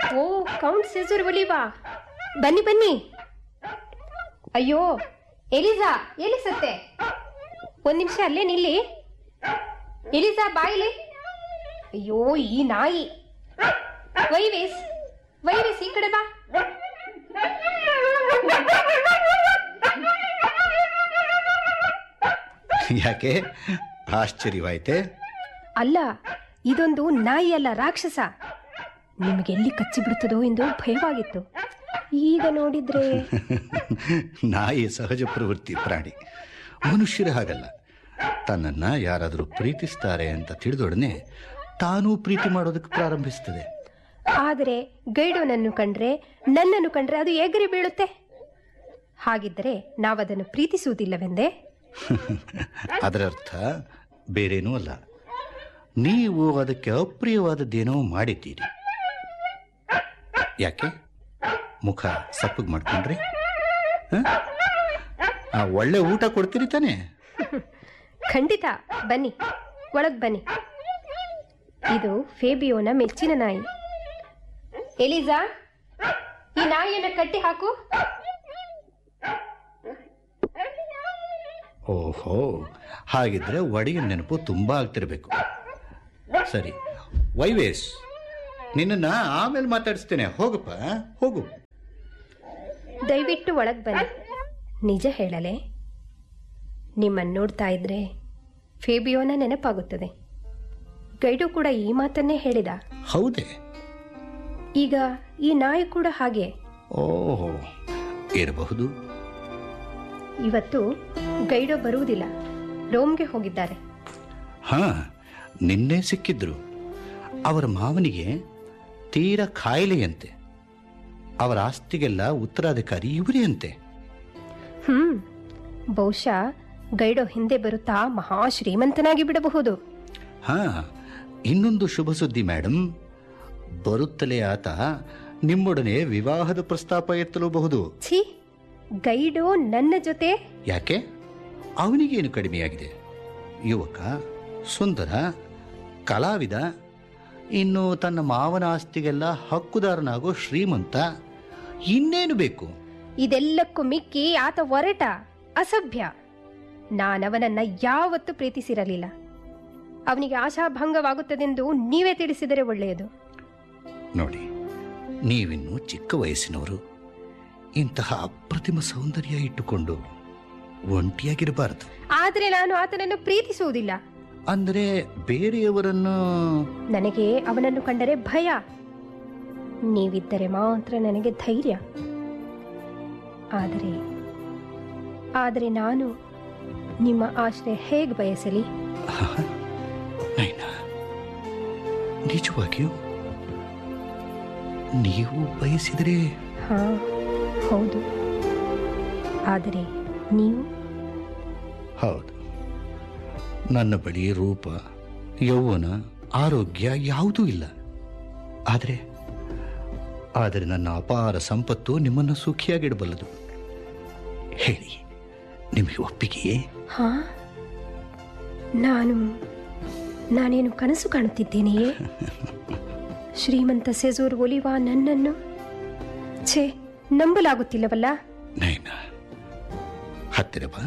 ಓ count ಸೆಸೂರ್ Oliva ಬನ್ನಿ ಬನ್ನಿ ಅಯ್ಯೋ ಎಲಿಸಾ ಎಲಿಸತ್ತೆ ಒಂದ್ ನಿಮಿಷ ಅಲ್ಲೇ ನಿಲ್ಲಿ ಎಲಿಸಾ ಬಾಯಿಲಿ ಅಯ್ಯೋ ಈ ನಾಯಿ ವೈವೇಸ್ ವೈವೇಸ್ ಈ ಕಡೆ ಬಾ ಯಾಕೆ ಆಶ್ಚರ್ಯವಾಯ್ತೆ ಅಲ್ಲ ಇದೊಂದು ನಾಯಿ ಅಲ್ಲ ರಾಕ್ಷಸ ನಿಮಗೆ ಎಲ್ಲಿ ಕಚ್ಚಿ ಬಿಡುತ್ತದೋ ಎಂದು ಭಯವಾಗಿತ್ತು ಈಗ ನೋಡಿದ್ರೆ ನಾಯಿ ಸಹಜ ಪ್ರವೃತ್ತಿ ಪ್ರಾಣಿ ಮನುಷ್ಯರ ಹಾಗಲ್ಲ ತನ್ನನ್ನು ಯಾರಾದರೂ ಪ್ರೀತಿಸ್ತಾರೆ ಅಂತ ತಿಳಿದೊಡನೆ ತಾನೂ ಪ್ರೀತಿ ಮಾಡೋದಕ್ಕೆ ಪ್ರಾರಂಭಿಸ್ತದೆ ಆದರೆ ಗೈಡೋನನ್ನು ಕಂಡ್ರೆ ನನ್ನನ್ನು ಕಂಡ್ರೆ ಅದು ಎಗರಿ ಬೀಳುತ್ತೆ ಹಾಗಿದ್ದರೆ ನಾವದನ್ನು ಪ್ರೀತಿಸುವುದಿಲ್ಲವೆಂದೇ ಅದರ ಅರ್ಥ ಬೇರೇನೂ ಅಲ್ಲ ನೀವು ಅದಕ್ಕೆ ಅಪ್ರಿಯವಾದದ್ದೇನೋ ಮಾಡಿದ್ದೀರಿ ಯಾಕೆ ಮುಖ ಸಪ್ಪಗೆ ಮಾಡ್ಕೊಂಡ್ರಿ ಹ? ಆ, ಒಳ್ಳೆ ಊಟ ಕೊಡ್ತೀರಿ ತಾನೇ ಖಂಡಿತ ಬನ್ನಿ ಒಳಗ್ ಬನ್ನಿ ಇದು ಫೇಬಿಯೋನ ಮೆಚ್ಚಿನ ನಾಯಿ ಎಲಿಸಾ ಈ ನಾಯಿಯನ್ನು ಕಟ್ಟಿ ಹಾಕು ಓಹೋ ಹಾಗಿದ್ರೆ ಒಡೆಯ ನೆನಪು ತುಂಬಾ ಆಗ್ತಿರ್ಬೇಕು ಸರಿ ವೈವೇಶ್ ನಿನ್ನನ್ನು ಆಮೇಲೆ ಮಾತಾಡಿಸ್ತೇನೆ ಹೋಗಪ್ಪ ಹೋಗು ದಯವಿಟ್ಟು ಒಳಗ್ ಬನ್ನಿ ನಿಜ ಹೇಳಲೆ ನಿಮ್ಮನ್ನು ನೋಡ್ತಾ ಇದ್ರೆ ಫೇಬಿಯೋನ ನೆನಪಾಗುತ್ತದೆ ಗೈಡು ಕೂಡ ಈ ಮಾತನ್ನೇ ಹೇಳಿದ ಹೌದೇ ಈಗ ಈ ನಾಯಿ ಕೂಡ ಹಾಗೆ ಓಹೋ ಇರಬಹುದು ಇವತ್ತು ಗೈಡೋ ಬರುವುದಿಲ್ಲ ರೋಮ್ಗೆ ಹೋಗಿದ್ದಾರೆ ಹಾ ನಿನ್ನೆ ಸಿಕ್ಕಿದ್ರು ಅವರ ಮಾವನಿಗೆ ತೀರ ಕಾಯಿಲೆಯಂತೆ ಅವರ ಆಸ್ತಿಗೆಲ್ಲ ಉತ್ತರಾಧಿಕಾರಿ ಇವರೇ ಅಂತೆ ಹ್ಮ್ ಬಹುಶಃ ಗೈಡೋ ಹಿಂದೆ ಬರುತ್ತಾ ಮಹಾ ಶ್ರೀಮಂತನಾಗಿ ಬಿಡಬಹುದು ಹಾ ಇನ್ನೊಂದು ಶುಭ ಸುದ್ದಿ ಮೇಡಮ್ ಬರುತ್ತಲೇ ಆತ ನಿಮ್ಮೊಡನೆ ವಿವಾಹದ ಪ್ರಸ್ತಾಪ ಎತ್ತಲೂಬಹುದು ಛೀ ಗೈಡೋ ನನ್ನ ಜೊತೆ ಯಾಕೆ ಅವನಿಗೇನು ಕಡಿಮೆಯಾಗಿದೆ ಯುವಕ ಸುಂದರ ಕಲಾವಿದ ಇನ್ನು ತನ್ನ ಮಾವನ ಆಸ್ತಿಗೆಲ್ಲ ಹಕ್ಕುದಾರನಾಗೋ ಶ್ರೀಮಂತ ಇನ್ನೇನು ಬೇಕು ಇದೆಲ್ಲಕ್ಕೂ ಮಿಕ್ಕಿ ಆತ ಒರಟ ಅಸಭ್ಯ ನಾನವನನ್ನ ಯಾವತ್ತೂ ಪ್ರೀತಿಸಿರಲಿಲ್ಲ ಅವನಿಗೆ ಆಶಾಭಂಗವಾಗುತ್ತದೆಂದು ನೀವೇ ತಿಳಿಸಿದರೆ ಒಳ್ಳೆಯದು ನೋಡಿ ನೀವಿನ್ನು ಚಿಕ್ಕ ವಯಸ್ಸಿನವರು ಇಂತಹ ಅಪ್ರತಿಮ ಸೌಂದರ್ಯ ಇಟ್ಟುಕೊಂಡು ಒಂಟಿಯಾಗಿರಬಾರದು ಆದರೆ ನಾನು ಆತನನ್ನು ಪ್ರೀತಿಸುವುದಿಲ್ಲ ಅಂದರೆ ಬೇರೆಯವರನ್ನು ನನಗೆ ಅವನನ್ನು ಕಂಡರೆ ಭಯ ನೀವಿದ್ದರೆ ಮಾತ್ರ ನನಗೆ ಧೈರ್ಯ ಆದರೆ ಆದರೆ ನಾನು ನಿಮ್ಮ ಆಶ್ರಯ ಹೇಗೆ ಬಯಸಲಿ ನೈನಾ ನಿಜವಾಗಿಯೂ ನೀವು ಬಯಸಿದರೆ ಹಾ ಹೌದು ಆದರೆ ನೀವು ಹೌದು ನನ್ನ ಬಳಿ ರೂಪ ಯೌವನ ಆರೋಗ್ಯ ಯಾವುದೂ ಇಲ್ಲ ಆದರೆ ಆದರೆ ನನ್ನ ಅಪಾರ ಸಂಪತ್ತು ನಿಮ್ಮನ್ನು ಸುಖಿಯಾಗಿಡಬಲ್ಲದು ಹೇಳಿ ನಿಮಗೆ ಒಪ್ಪಿಗೆಯೇ ಹಾ ನಾನು ನಾನೇನು ಕನಸು ಕಾಣುತ್ತಿದ್ದೇನೆಯೇ ಶ್ರೀಮಂತ ಸೆಜೂರ್ ಒಲಿವಾ ನನ್ನನ್ನು ಛೇ ನಂಬಲಾಗುತ್ತಿಲ್ಲವಲ್ಲ ನೈನಾ ಹತ್ತಿರ ಬಾ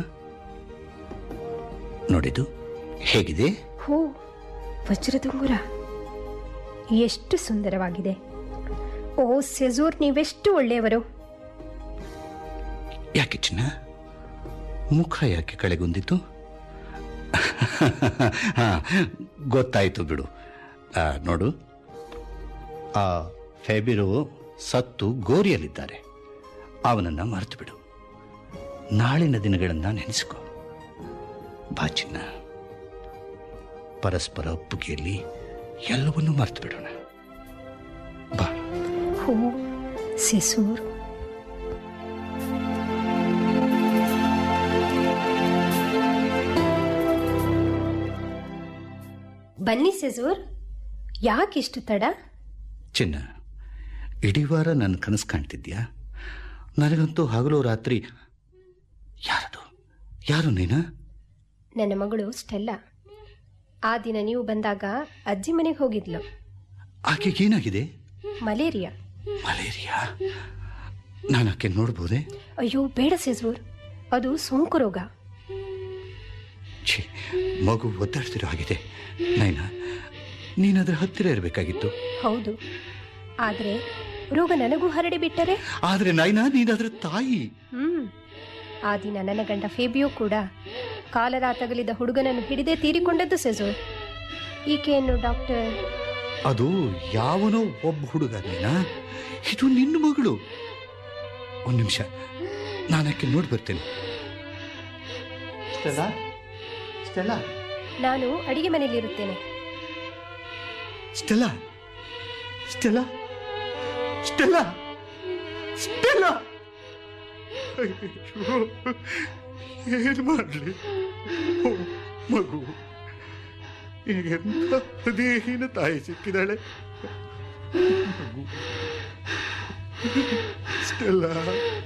ನೋಡಿದು ಹೇಗಿದೆ ಹೋ ವಜ್ರದುಂಗುರ ಎಷ್ಟು ಸುಂದರವಾಗಿದೆ ಓ ಸೆಜೂರ್ ನೀವೆಷ್ಟು ಒಳ್ಳೆಯವರು ಯಾಕೆ ಚಿನ್ನ ಮುಖ ಯಾಕೆ ಕಳೆಗುಂದಿತು ಹಾ ಗೊತ್ತಾಯ್ತು ಬಿಡು ಆ, ನೋಡು ಆ ಫೆಬಿರೋ ಸತ್ತು ಗೋರಿಯಲ್ಲಿದ್ದಾರೆ ಅವನನ್ನು ಮರೆತು ಬಿಡು ನಾಳಿನ ದಿನಗಳನ್ನು ನೆನೆಸಿಕೊ ಬಾ ಚಿನ್ನ ಪರಸ್ಪರ ಒಪ್ಪುಗೆಯಲ್ಲಿ ಎಲ್ಲವನ್ನೂ ಮರೆತು ಬಿಡೋಣ ಬಾ ಹೋ ಸೆಸೂರ್ ಬನ್ನಿ ಸೆಸೂರ್ ಯಾಕಿಷ್ಟು ತಡ ಚಿನ್ನ ಇಡೀ ವಾರ ನನ್ನ ಕನಸು ಕಾಣ್ತಿದ್ಯಾ ನನಗಂತೂ ಹಗಲು ರಾತ್ರಿ ಯಾರದು ಯಾರು ನೀನು ನನ್ನ ಮಗಳು ಸ್ಟೆಲ್ಲಾ ಆ ದಿನ ನೀವು ಬಂದಾಗ ಅಜ್ಜಿ ಮನೆಗೆ ಹೋಗಿದ್ಲು ಆಕೆಗೇನಾಗಿದೆ ಮಲೇರಿಯಾ ಮಲೇರಿಯಾ ನಾನು ಆಕೆ ನೋಡ್ಬೋದೆ ಅಯ್ಯೋ ಬೇಡ ಸೇಜೂರ್ ಅದು ಸೋಂಕು ರೋಗ ಛೀ ಮಗು ಒದ್ದಾಡ್ತಿರೋ ಹಾಗಿದೆ ನೈನಾ ನೀನು ಅದರ ಹತ್ತಿರ ಇರಬೇಕಾಗಿತ್ತು ಹೌದು ಆದರೆ ರೋಗ ನನಗೂ ಹರಡಿ ಬಿಟ್ಟರೆ ಆದರೆ ನೈನಾ ನೀನು ಅದರ ತಾಯಿ ಹ್ಮ್ ಆ ದಿನ ನನ್ನ ಗಂಡ ಫೇಬಿಯೋ ಕೂಡ ಕಾಲರ ತಗಲಿದ ಹುಡುಗನನ್ನು ಹಿಡಿದೇ ತೀರಿಕೊಂಡದ್ದು ಸೆಜೋರ್ ಈಕೆಯನ್ನು ಡಾಕ್ಟರ್ ಅದು ಯಾವನೋ ಒಬ್ಬ ಹುಡುಗ ನೀನಾ ಇದು ನಿನ್ನ ಮಗಳು ಒಂದು ನಿಮಿಷ ನಾನು ಆಕೆ ನೋಡಿ ಬರ್ತೇನೆ ಸ್ಟೆಲ್ಲಾ ಸ್ಟೆಲ್ಲಾ ನಾನು ಅಡಿಗೆ ಮನೆಯಲ್ಲಿರುತ್ತೇನೆ ಸ್ಟೆಲ್ಲಾ ಸ್ಟೆಲ್ಲಾ ಸ್ಟೆಲ್ಲಾ ಸ್ಟೆಲ್ಲಾ ಅಯ್ಯೋ, ಏನ್ ಮಾಡ್ಲಿ ಓ, ಮಗು ಎಂತ ದೇಹಿನ ತಾಯಿ ಸಿಕ್ಕಿದಾಳೆ ಮಗು ಸ್ಟೆಲ್ಲಾ